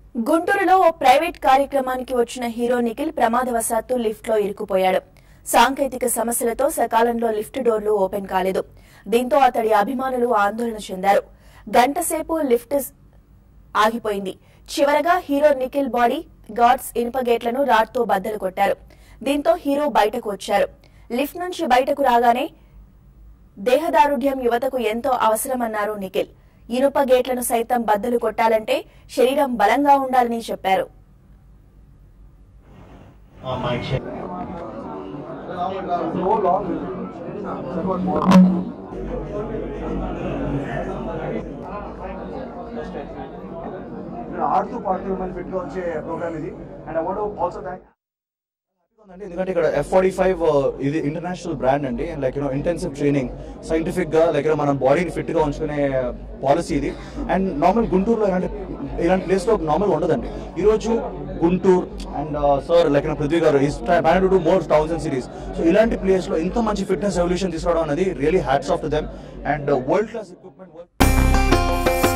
గుంటూరులో ఓ ప్రైవేట్ కార్యక్రమానికి వచ్చిన హీరో నిఖిల్ ప్రమాదవశాత్తు లిఫ్ట్ లో ఇరుక్కుపోయాడు సాంకేతిక సమస్యలతో సకాలంలో లిఫ్ట్ డోర్లు ఓపెన్ కాలేదు దీంతో అతడి అభిమానులు ఆందోళన చెందారు గంటసేపు లిఫ్ట్ ఆగిపోయింది చివరగా హీరో నిఖిల్ బాడీ గార్డ్స్ ఇనుప గేట్లను రాడ్తో బద్దలు కొట్టారు దీంతో హీరో బయటకు వచ్చారు లిఫ్ట్ నుంచి బయటకు రాగానే దేహదారుఢ్యం యువతకు ఎంతో అవసరమన్నారు నిఖిల్ ఇనుప గేట్లను సైతం బద్దలు కొట్టాలంటే శరీరం బలంగా ఉండాలని చెప్పారు on my check. ఇక్కడ ఆడుతూ పాడుతూ మన ఫిట్ గా వచ్చే ప్రోగ్రామ్ ఇది and I want also thank ఉందండి ఎందుకంటే ఇక్కడ ఎఫ్ ఫార్టీ ఫైవ్ ఇది ఇంటర్నేషనల్ బ్రాండ్ అండి and like you know intensive training scientific గా లైక్ మన బాడీని ఫిట్ గా ఉంచుకునే పాలసీ ఇది అండ్ నార్మల్ గుంటూరులో ఇలాంటి ఇలాంటి ప్లేస్ లో నార్మల్ ఉండదండి ఈ రోజు Guntur and sir like Prithvi garu is plan to do more towns and cities so ఇలాంటి ప్లేస్ లో ఇంత మంచి ఫిట్నెస్ ఎవల్యూషన్ తీసుకోవడం అనేది really hats off to them and world class equipment